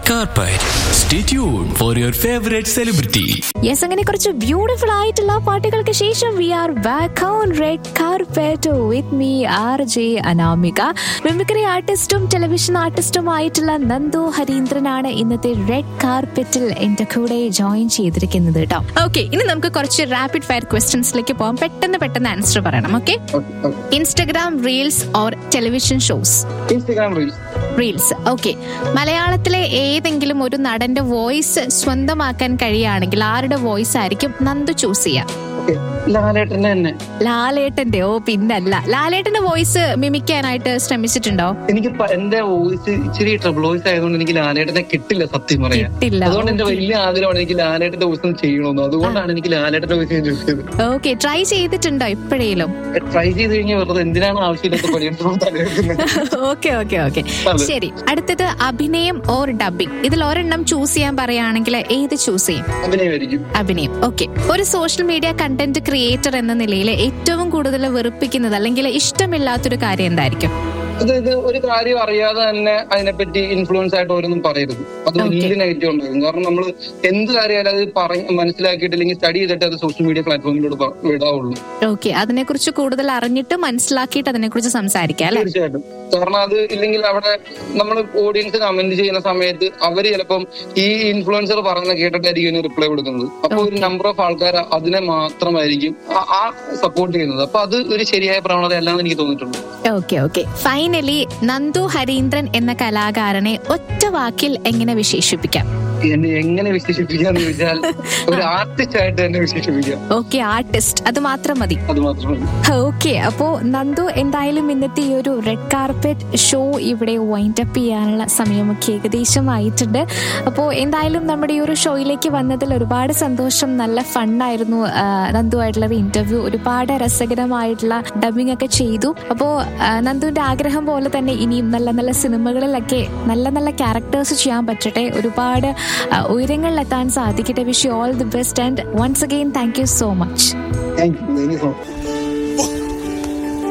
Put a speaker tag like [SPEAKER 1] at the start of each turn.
[SPEAKER 1] carpet. Stay tuned for your favorite celebrity.
[SPEAKER 2] Yes അങ്ങനെ കുറച്ച് beautiful ആയിട്ടുള്ള പാട്ടുകൾക്ക് ശേഷം we are back on red carpet with me R J Anamika mimicry ആർട്ടിസ്റ്റും television ആർട്ടിസ്റ്റും ആയിട്ടുള്ള നന്ദു ഹരീന്ദ്രനാണ് ഇന്നത്തെ റെഡ് കാർപെറ്റിൽ എന്റെ കൂടെ ജോയിൻ ചെയ്തിരിക്കുന്നത് കേട്ടോ ഓക്കെ ഇനി നമുക്ക് കുറച്ച് റാപ്പിഡ് ഫയർ ക്വസ്റ്റ്യൻസിലേക്ക് പോകാം പെട്ടെന്ന് പെട്ടെന്ന് ആൻസർ പറയണം okay Instagram reels or television shows
[SPEAKER 3] Instagram reels
[SPEAKER 2] reels okay മലയാളത്തിലെ ഏതെങ്കിലും ഒരു നടന്റെ വോയിസ് സ്വന്തമാക്കാൻ കഴിയുകയാണെങ്കിൽ ആരുടെ വോയിസ് ആയിരിക്കും നന്ദു ചൂസ് ചെയ്യുക
[SPEAKER 3] ഓക്കെ ലാലേട്ടന്റെ തന്നെ
[SPEAKER 2] ലാലേട്ടന്റെ ഓ പിന്നല്ല ലാലേട്ടന്റെ വോയിസ് മിമിക്കാനായിട്ട് ശ്രമിച്ചിട്ടുണ്ടോ
[SPEAKER 3] എനിക്ക് പ- എന്റെ വോയിസ് ഇച്ചിരി ട്രബിൾ വോയിസ് ആയതുകൊണ്ട് എനിക്ക് ലാലേട്ടനെ കിട്ടില്ല സത്യം പറയാൻ
[SPEAKER 2] കിട്ടില്ല
[SPEAKER 3] അതുകൊണ്ട് എന്റെ
[SPEAKER 2] Okay.
[SPEAKER 3] വലിയ ആഗ്രഹമാണ് എനിക്ക് ലാലേട്ടന്റെ വോയിസ് ഒന്ന് ചെയ്യണമെന്ന് അതുകൊണ്ടാണ് എനിക്ക് ലാലേട്ടന്റെ വോയിസ് ഞാൻ ചൂസ് ചെയ്തത്
[SPEAKER 2] ഓക്കെ ട്രൈ ചെയ്തിട്ടുണ്ടോ എപ്പോഴേലും
[SPEAKER 3] ട്രൈ ചെയ്ത് കഴിഞ്ഞാൽ വെറുതെ എന്തിനാണ് ആവശ്യമില്ലാത്ത പണിയെടുക്കുന്നത്
[SPEAKER 2] ഓക്കെ ഓക്കെ ഓക്കെ
[SPEAKER 3] അതെ.
[SPEAKER 2] ശരി അടുത്തത് അഭിനയം ഓർ ഡബിംഗ് ഇതിൽ ഒരെണ്ണം ചൂസ് ചെയ്യാൻ പറയുകയാണെങ്കിൽ ഏത് ചൂസ് ചെയ്യും
[SPEAKER 3] അഭിനയമായിരിക്കും
[SPEAKER 2] അഭിനയം ഓക്കെ ഒരു സോഷ്യൽ മീഡിയ കണ്ടന്റ് ക്രിയേറ്റർ എന്ന നിലയിൽ ഏറ്റവും കൂടുതൽ വെറുപ്പിക്കുന്നത് അല്ലെങ്കിൽ ഇഷ്ടമില്ലാത്തൊരു കാര്യം എന്തായിരിക്കും
[SPEAKER 3] അതായത് ഒരു കാര്യം അറിയാതെ തന്നെ അതിനെപ്പറ്റി ഇൻഫ്ലുവൻസ് ആയിട്ട് ഓരോന്നും പറയരുത് അത്
[SPEAKER 2] Okay.
[SPEAKER 3] വലിയ നെഗറ്റീവ് ഉണ്ടാകും കാരണം നമ്മൾ എന്ത് കാര്യമായാലും അത് പറഞ്ഞ് മനസ്സിലാക്കിയിട്ടില്ലെങ്കിൽ സ്റ്റഡി ചെയ്തിട്ട് അത് സോഷ്യൽ മീഡിയ പ്ലാറ്റ്ഫോമിലൂടെ പ- വിടാവുള്ളൂ
[SPEAKER 2] ഓക്കെ അതിനെക്കുറിച്ച് കൂടുതൽ അറിഞ്ഞിട്ട് മനസ്സിലാക്കിയിട്ട് അതിനെക്കുറിച്ച് സംസാരിക്കാം അല്ലെ
[SPEAKER 3] തീർച്ചയായിട്ടും കാരണം അത് ഇല്ലെങ്കിൽ അവിടെ നമ്മൾ ഓഡിയൻസ് കമന്റ് ചെയ്യുന്ന സമയത്ത് അവര് ചിലപ്പം ഈ ഇൻഫ്ലുവൻസർ പറയുന്ന കേട്ടിട്ടായിരിക്കും റിപ്ലൈ കൊടുക്കുന്നത് അപ്പൊ ഒരു നമ്പർ ഓഫ് ആൾക്കാർ അതിനെ മാത്രമായിരിക്കും ആ- ആ സപ്പോർട്ട് ചെയ്യുന്നത് അപ്പൊ അത് ഒരു ശരിയായ പ്രവണത അല്ലാന്ന് എനിക്ക് തോന്നിയിട്ടുണ്ട്
[SPEAKER 2] okay okay finally Nandu Harindran എന്ന കലാകാരനെ ഒറ്റ വാക്കിൽ എങ്ങനെ വിശേഷിപ്പിക്കാം
[SPEAKER 3] എന്നെ എങ്ങനെ വിശേഷിപ്പിക്കാന്ന് ചോദിച്ചാൽ ഒരു ആർട്ടിസ്റ്റ് ആയിട്ട് തന്നെ വിശേഷിപ്പിക്കാം
[SPEAKER 2] ഓക്കെ ആർട്ടിസ്റ്റ് അത് മാത്രം മതി
[SPEAKER 3] അത് മാത്രമല്ല
[SPEAKER 2] ഓക്കെ അപ്പോ നന്ദു എന്തായാലും ഇന്നത്തെ ഈ ഒരു റെഡ് കാർപ്പറ്റ് ഷോ ഇവിടെ വൈൻഡ് അപ്പ് ചെയ്യാനുള്ള സമയമൊക്കെ ഏകദേശം ആയിട്ടുണ്ട് അപ്പോൾ എന്തായാലും നമ്മുടെ ഈ ഒരു ഷോയിലേക്ക് വന്നതിൽ ഒരുപാട് സന്തോഷം നല്ല ഫണ്ണായിരുന്നു നന്ദു ആയിട്ടുള്ള ഒരു ഇന്റർവ്യൂ ഒരുപാട് രസകരമായിട്ടുള്ള ഡബിംഗ് ഒക്കെ ചെയ്തു അപ്പോൾ നന്ദുവിന്റെ ആഗ്രഹം പോലെ തന്നെ ഇനിയും നല്ല നല്ല സിനിമകളിലൊക്കെ നല്ല നല്ല ക്യാരക്ടേഴ്സ് ചെയ്യാൻ പറ്റട്ടെ ഒരുപാട് ആ, ഉയരങ്ങളിലെത്താൻ സാധിക്കട്ടെ wish you all the best and once again thank you so much
[SPEAKER 3] thank you thank you so much